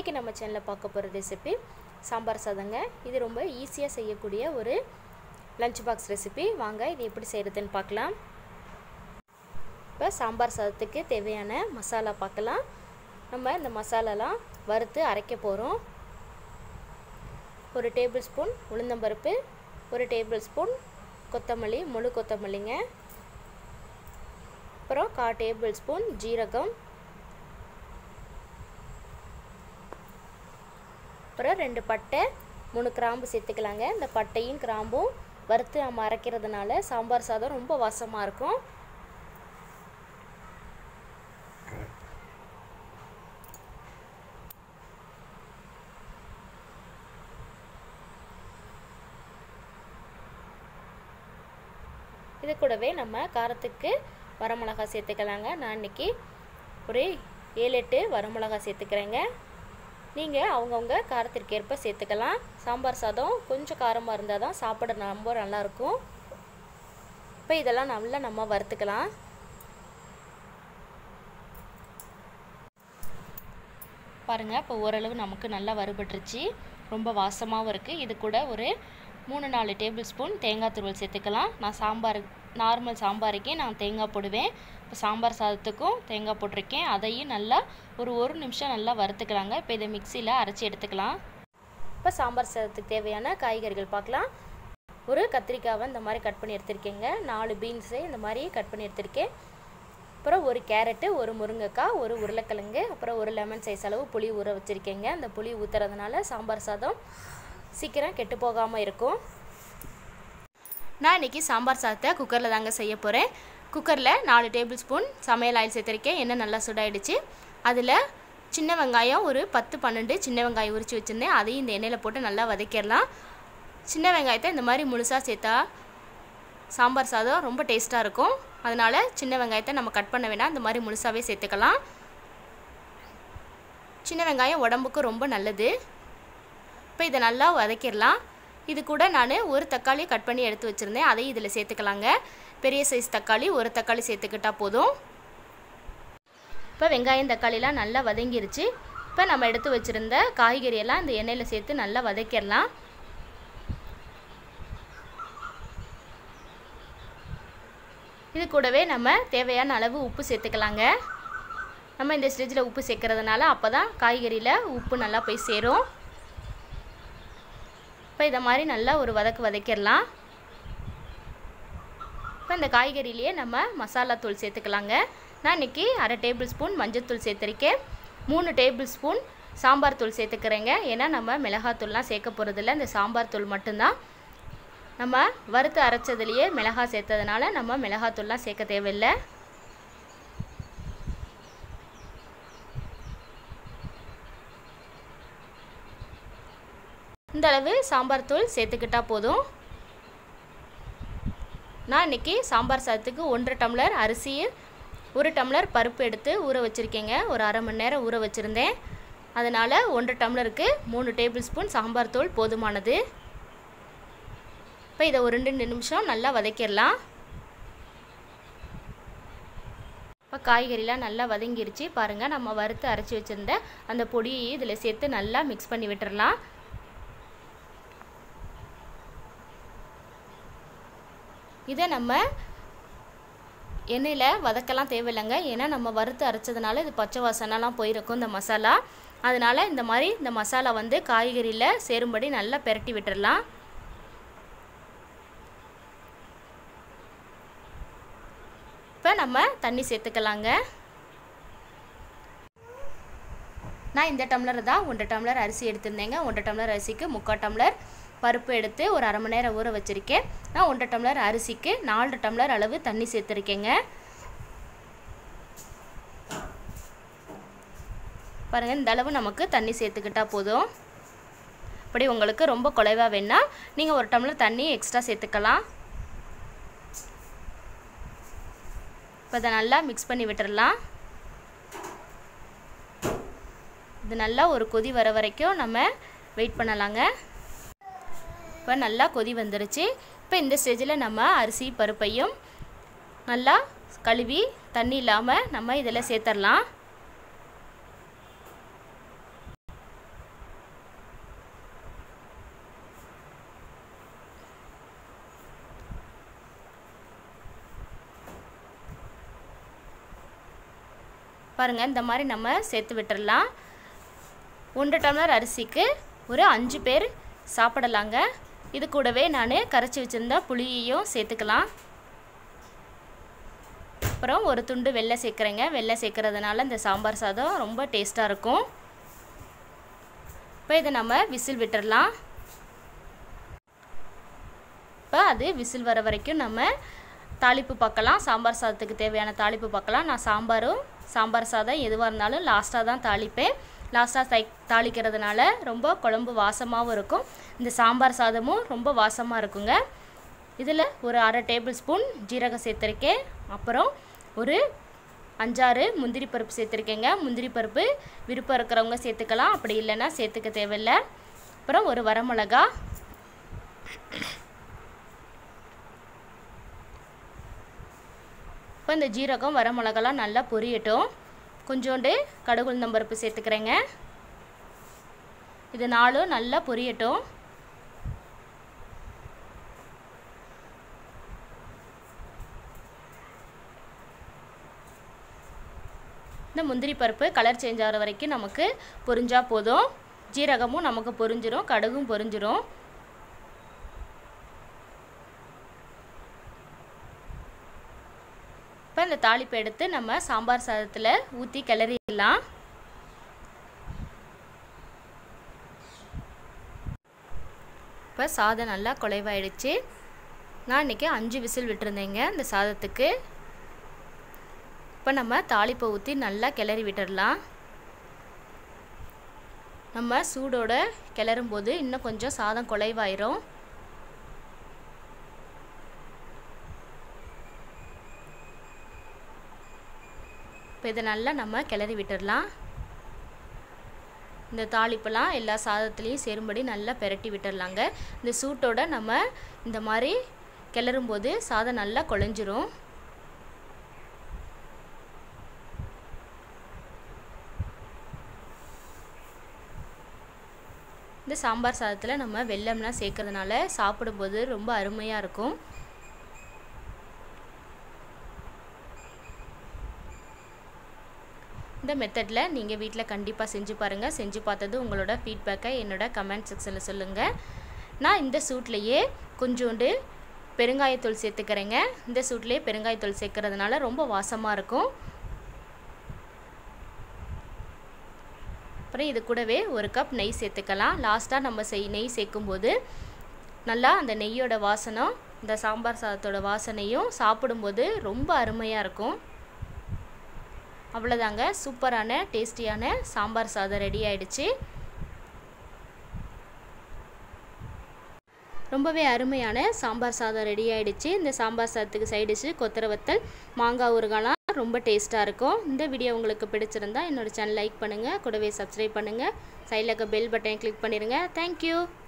இன்றைக்கி நம்ம சேனலில் பார்க்க போகிற ரெசிபி சாம்பார் சாதங்க இது ரொம்ப ஈஸியாக செய்யக்கூடிய ஒரு லஞ்ச் பாக்ஸ் ரெசிபி வாங்க இது எப்படி செய்கிறதுன்னு பார்க்கலாம் இப்போ சாம்பார் சாதத்துக்கு தேவையான மசாலா பார்க்கலாம் நம்ம இந்த மசாலாலாம் வறுத்து அரைக்க போகிறோம் ஒரு டேபிள் ஸ்பூன் உளுந்தம்பருப்பு ஒரு டேபிள் ஸ்பூன் கொத்தமல்லி முழு கொத்தமல்லிங்க அப்புறம் கா டேபிள் ஸ்பூன் ஜீரகம் அப்புறம் ரெண்டு பட்டை மூணு கிராம்பு சேர்த்துக்கலாங்க இந்த பட்டையும் கிராம்பும் வறுத்து நம்ம அரைக்கிறதுனால சாம்பார் சாதம் ரொம்ப வாசமாக இருக்கும் இது கூடவே நம்ம காரத்துக்கு வரமிளகா சேர்த்துக்கலாங்க நான் இன்றைக்கி ஒரு ஏழு எட்டு வரமிளகா சேர்த்துக்கிறேங்க நீங்கள் அவங்கவுங்க காரத்திற்கு ஏற்ப சேர்த்துக்கலாம் சாம்பார் சாதம் கொஞ்சம் காரமாக இருந்தால் தான் சாப்பிட ரொம்ப நல்லாயிருக்கும் இப்போ இதெல்லாம் நல்லா நம்ம வறுத்துக்கலாம் பாருங்கள் இப்போ ஓரளவு நமக்கு நல்லா வறுபட்டுருச்சு ரொம்ப வாசமாகவும் இருக்குது இது கூட ஒரு மூணு நாலு டேபிள் ஸ்பூன் தேங்காய் துருவல் சேர்த்துக்கலாம் நான் சாம்பார் நார்மல் சாம்பாருக்கே நான் தேங்காய் போடுவேன் இப்போ சாம்பார் சாதத்துக்கும் தேங்காய் போட்டிருக்கேன் அதையும் நல்லா ஒரு ஒரு நிமிஷம் நல்லா வறுத்துக்கலாங்க இப்போ இதை மிக்சியில் அரைச்சி எடுத்துக்கலாம் இப்போ சாம்பார் சாதத்துக்கு தேவையான காய்கறிகள் பார்க்கலாம் ஒரு கத்திரிக்காவை இந்த மாதிரி கட் பண்ணி எடுத்திருக்கேங்க நாலு பீன்ஸு இந்த மாதிரி கட் பண்ணி எடுத்திருக்கேன் அப்புறம் ஒரு கேரட்டு ஒரு முருங்கைக்காய் ஒரு உருளைக்கிழங்கு அப்புறம் ஒரு லெமன் சைஸ் அளவு புளி ஊற வச்சுருக்கேங்க அந்த புளி ஊற்றுறதுனால சாம்பார் சாதம் சீக்கிரம் கெட்டு போகாமல் இருக்கும் நான் இன்றைக்கி சாம்பார் சாதத்தை குக்கரில் தாங்க செய்ய போகிறேன் குக்கரில் நாலு டேபிள் ஸ்பூன் சமையல் ஆயில் சேர்த்துருக்கேன் எண்ணெய் நல்லா சுடாயிடுச்சு அதில் சின்ன வெங்காயம் ஒரு பத்து பன்னெண்டு சின்ன வெங்காயம் உரித்து வச்சுருந்தேன் அதையும் இந்த எண்ணெயில் போட்டு நல்லா வதக்கிடலாம் சின்ன வெங்காயத்தை இந்த மாதிரி முழுசாக சேர்த்தா சாம்பார் சாதம் ரொம்ப டேஸ்ட்டாக இருக்கும் அதனால் சின்ன வெங்காயத்தை நம்ம கட் பண்ண வேண்டாம் இந்த மாதிரி முழுசாகவே சேர்த்துக்கலாம் சின்ன வெங்காயம் உடம்புக்கு ரொம்ப நல்லது இப்போ இதை நல்லா வதக்கிடலாம் இது கூட நான் ஒரு தக்காளி கட் பண்ணி எடுத்து வச்சுருந்தேன் அதையும் இதில் சேர்த்துக்கலாங்க பெரிய சைஸ் தக்காளி ஒரு தக்காளி சேர்த்துக்கிட்டால் போதும் இப்போ வெங்காயம் தக்காளிலாம் நல்லா வதங்கிருச்சு இப்போ நம்ம எடுத்து வச்சுருந்த காய்கறியெல்லாம் இந்த எண்ணெயில் சேர்த்து நல்லா வதக்கிடலாம் இது கூடவே நம்ம தேவையான அளவு உப்பு சேர்த்துக்கலாங்க நம்ம இந்த ஸ்டேஜில் உப்பு சேர்க்கறதுனால அப்போ தான் காய்கறியில் உப்பு நல்லா போய் சேரும் இப்போ இதை மாதிரி நல்லா ஒரு வதக்கு வதக்கிடலாம் இப்போ இந்த காய்கறிலேயே நம்ம மசாலா தூள் சேர்த்துக்கலாங்க நான் இன்றைக்கி அரை டேபிள் ஸ்பூன் மஞ்சள்தூள் சேர்த்துருக்கேன் மூணு டேபிள் ஸ்பூன் சாம்பார் தூள் சேர்த்துக்கிறேங்க ஏன்னா நம்ம மிளகாத்தூள்லாம் சேர்க்க போகிறதில்ல இந்த சாம்பார் தூள் மட்டும்தான் நம்ம வறுத்து அரைச்சதுலேயே மிளகாய் சேர்த்ததுனால நம்ம மிளகாத்தூள்லாம் சேர்க்க தேவையில்லை இந்த அளவு சாம்பார் தூள் சேர்த்துக்கிட்டால் போதும் நான் இன்றைக்கி சாம்பார் சாதத்துக்கு ஒன்றரை டம்ளர் அரிசி ஒரு டம்ளர் பருப்பு எடுத்து ஊற வச்சுருக்கேங்க ஒரு அரை மணி நேரம் ஊற வச்சுருந்தேன் அதனால் ஒன்றரை டம்ளருக்கு மூணு டேபிள் ஸ்பூன் சாம்பார் தூள் போதுமானது இப்போ இதை ஒரு ரெண்டு நிமிஷம் நல்லா வதக்கிடலாம் இப்போ காய்கறிலாம் நல்லா வதங்கிருச்சு பாருங்கள் நம்ம வறுத்து அரைச்சி வச்சுருந்த அந்த பொடியை இதில் சேர்த்து நல்லா மிக்ஸ் பண்ணி விட்டுறலாம் இதை நம்ம எண்ணெயில் வதக்கலாம் தேவையில்லைங்க ஏன்னா நம்ம வறுத்து அரைச்சதுனால இது பச்சை வாசனைலாம் போயிருக்கும் இந்த மசாலா அதனால் இந்த மாதிரி இந்த மசாலா வந்து காய்கறியில் சேரும்படி நல்லா பெரட்டி விட்டுடலாம் இப்போ நம்ம தண்ணி சேர்த்துக்கலாங்க நான் இந்த டம்ளர் தான் ஒன்றரை டம்ளர் அரிசி எடுத்திருந்தேங்க ஒன்றரை டம்ளர் அரிசிக்கு முக்கால் டம்ளர் பருப்பு எடுத்து ஒரு அரை மணி நேரம் ஊற வச்சுருக்கேன் நான் ஒன்றரை டம்ளர் அரிசிக்கு நாலு டம்ளர் அளவு தண்ணி சேர்த்துருக்கேங்க பாருங்கள் இந்த அளவு நமக்கு தண்ணி சேர்த்துக்கிட்டால் போதும் அப்படி உங்களுக்கு ரொம்ப குறைவாக வேணால் நீங்கள் ஒரு டம்ளர் தண்ணி எக்ஸ்ட்ரா சேர்த்துக்கலாம் இப்போ இதை நல்லா மிக்ஸ் பண்ணி விட்டுறலாம் இது நல்லா ஒரு கொதி வர வரைக்கும் நம்ம வெயிட் பண்ணலாங்க இப்போ நல்லா கொதி வந்துருச்சு இப்போ இந்த ஸ்டேஜில் நம்ம அரிசி பருப்பையும் நல்லா கழுவி தண்ணி இல்லாமல் நம்ம இதில் சேர்த்துடலாம் பாருங்கள் இந்த மாதிரி நம்ம சேர்த்து விட்டுறலாம் ஒன்றரை டம்ளர் அரிசிக்கு ஒரு அஞ்சு பேர் சாப்பிடலாங்க இது கூடவே நான் கரைச்சி வச்சுருந்த புளியையும் சேர்த்துக்கலாம் அப்புறம் ஒரு துண்டு வெள்ளை சேர்க்குறேங்க வெள்ளை சேர்க்குறதுனால இந்த சாம்பார் சாதம் ரொம்ப டேஸ்ட்டாக இருக்கும் இப்போ இதை நம்ம விசில் விட்டுடலாம் இப்போ அது விசில் வர வரைக்கும் நம்ம தாளிப்பு பார்க்கலாம் சாம்பார் சாதத்துக்கு தேவையான தாளிப்பு பார்க்கலாம் நான் சாம்பாரும் சாம்பார் சாதம் எதுவாக இருந்தாலும் லாஸ்ட்டாக தான் தாளிப்பேன் லாஸ்ட்டாக தை தாளிக்கிறதுனால ரொம்ப குழம்பு வாசமாகவும் இருக்கும் இந்த சாம்பார் சாதமும் ரொம்ப வாசமாக இருக்குங்க இதில் ஒரு அரை டேபிள் ஸ்பூன் ஜீரகம் சேர்த்துருக்கேன் அப்புறம் ஒரு அஞ்சாறு முந்திரி பருப்பு சேர்த்துருக்கேங்க முந்திரி பருப்பு விருப்பம் இருக்கிறவங்க சேர்த்துக்கலாம் அப்படி இல்லைன்னா சேர்த்துக்க தேவையில்லை அப்புறம் ஒரு வரமிளகா இப்போ இந்த ஜீரகம் வரமிளகாலாம் நல்லா பொரியட்டும் கொஞ்சோண்டு கடுகு உளுந்தம்பருப்பு சேர்த்துக்கிறேங்க இது நாலும் நல்லா பொரியட்டும் இந்த முந்திரி பருப்பு கலர் சேஞ்ச் ஆகிற வரைக்கும் நமக்கு பொரிஞ்சா போதும் ஜீரகமும் நமக்கு பொரிஞ்சிரும் கடுகும் பொரிஞ்சிரும் இப்போ இந்த தாளிப்பை எடுத்து நம்ம சாம்பார் சாதத்தில் ஊற்றி கிளறிடலாம் இப்போ சாதம் நல்லா குலைவாயிடுச்சு நான் இன்றைக்கி அஞ்சு விசில் விட்டுருந்தேங்க இந்த சாதத்துக்கு இப்போ நம்ம தாளிப்பை ஊற்றி நல்லா கிளறி விட்டுடலாம் நம்ம சூடோட கிளறும் போது இன்னும் கொஞ்சம் சாதம் குலைவாயிரும் இப்போ இதை நல்லா நம்ம கிளறி விட்டுடலாம் இந்த தாளிப்பெல்லாம் எல்லா சாதத்துலேயும் சேரும்படி நல்லா பெரட்டி விட்டுடலாங்க இந்த சூட்டோட நம்ம இந்த மாதிரி கிளறும்போது சாதம் நல்லா குழஞ்சிரும் இந்த சாம்பார் சாதத்தில் நம்ம வெல்லம்லாம் சேர்க்கறதுனால சாப்பிடும்போது ரொம்ப அருமையாக இருக்கும் இந்த மெத்தடில் நீங்கள் வீட்டில் கண்டிப்பாக செஞ்சு பாருங்கள் செஞ்சு பார்த்தது உங்களோட ஃபீட்பேக்கை என்னோட கமெண்ட் செக்ஷனில் சொல்லுங்கள் நான் இந்த சூட்லேயே கொஞ்சோண்டு பெருங்காயத்தூள் சேர்த்துக்கிறேங்க இந்த சூட்லேயே பெருங்காயத்தூள் சேர்க்கறதுனால ரொம்ப வாசமாக இருக்கும் அப்புறம் இது கூடவே ஒரு கப் நெய் சேர்த்துக்கலாம் லாஸ்ட்டாக நம்ம செய் நெய் சேர்க்கும்போது நல்லா அந்த நெய்யோட வாசனம் இந்த சாம்பார் சாதத்தோட வாசனையும் சாப்பிடும்போது ரொம்ப அருமையாக இருக்கும் அவ்வளோதாங்க சூப்பரான டேஸ்டியான சாம்பார் சாதம் ரெடி ஆயிடுச்சு ரொம்பவே அருமையான சாம்பார் சாதம் ரெடி ஆயிடுச்சு இந்த சாம்பார் சாதத்துக்கு சைடிஷு கொத்தரை வத்தல் மாங்காய் ஊறுகாலாம் ரொம்ப டேஸ்ட்டாக இருக்கும் இந்த வீடியோ உங்களுக்கு பிடிச்சிருந்தா என்னோட சேனல் லைக் பண்ணுங்கள் கூடவே சப்ஸ்கிரைப் பண்ணுங்கள் சைடில் இருக்க பெல் பட்டனை கிளிக் பண்ணிடுங்க தேங்க்யூ